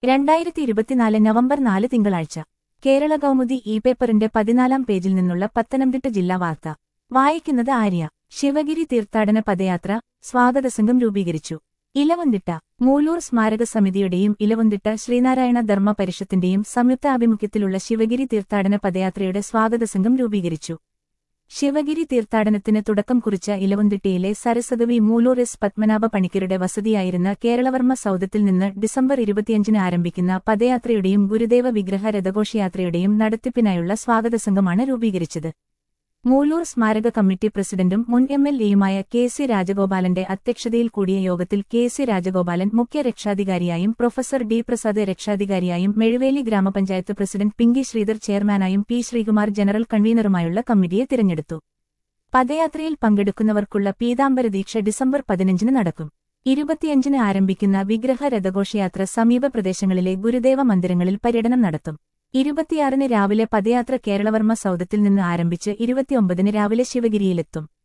രണ്ടായിരത്തി ഇരുപത്തിനാല് നവംബർ നാല് തിങ്കളാഴ്ച കേരള കൗമുദി ഇ പേപ്പറിന്റെ പതിനാലാം പേജിൽ നിന്നുള്ള പത്തനംതിട്ട ജില്ലാ വാർത്ത വായിക്കുന്നത് ആര്യ ശിവഗിരി തീർത്ഥാടന പദയാത്ര സ്വാഗതസംഘം രൂപീകരിച്ചു ഇലവന്തിട്ട മൂലൂർ സ്മാരക സമിതിയുടെയും ഇലവന്തിട്ട ശ്രീനാരായണ ധർമ്മ പരിഷത്തിന്റെയും സംയുക്ത ആഭിമുഖ്യത്തിലുള്ള ശിവഗിരി തീർത്ഥാടന പദയാത്രയുടെ സ്വാഗതസംഘം രൂപീകരിച്ചു ശിവഗിരി തീർത്ഥാടനത്തിന് തുടക്കം കുറിച്ച ഇലവന്തിട്ടയിലെ സരസ്വതവി മൂലൂർ എസ് പത്മനാഭ പണിക്കരുടെ വസതിയായിരുന്ന കേരളവർമ്മ സൗദത്തിൽ നിന്ന് ഡിസംബർ ഇരുപത്തിയഞ്ചിന് ആരംഭിക്കുന്ന പദയാത്രയുടെയും ഗുരുദേവ വിഗ്രഹ രഥഘോഷയാത്രയുടെയും നടത്തിപ്പിനായുള്ള സ്വാഗതസംഘമാണ് രൂപീകരിച്ചത് മൂലൂർ സ്മാരക കമ്മിറ്റി പ്രസിഡന്റും മുൻ എം എൽ എയുമായ കെ സി രാജഗോപാലന്റെ അധ്യക്ഷതയിൽ കൂടിയ യോഗത്തിൽ കെ സി രാജഗോപാലൻ മുഖ്യ രക്ഷാധികാരിയായും പ്രൊഫസർ ഡി പ്രസാദ് രക്ഷാധികാരിയായും മെഴുവേലി ഗ്രാമപഞ്ചായത്ത് പ്രസിഡന്റ് പിങ്കി ശ്രീധർ ചെയർമാനായും പി ശ്രീകുമാർ ജനറൽ കൺവീനറുമായുള്ള കമ്മിറ്റിയെ തിരഞ്ഞെടുത്തു പദയാത്രയിൽ പങ്കെടുക്കുന്നവർക്കുള്ള പീതാംബര ദീക്ഷ ഡിസംബർ പതിനഞ്ചിന് നടക്കും ഇരുപത്തിയഞ്ചിന് ആരംഭിക്കുന്ന വിഗ്രഹ രഥഘോഷയാത്ര സമീപ പ്രദേശങ്ങളിലെ ഗുരുദേവ മന്ദിരങ്ങളിൽ പര്യടനം നടത്തും ഇരുപത്തിയാറിന് രാവിലെ പദയാത്ര കേരളവർമ്മ സൗദത്തിൽ നിന്ന് ആരംഭിച്ച് ഇരുപത്തിയൊമ്പതിന് രാവിലെ ശിവഗിരിയിലെത്തും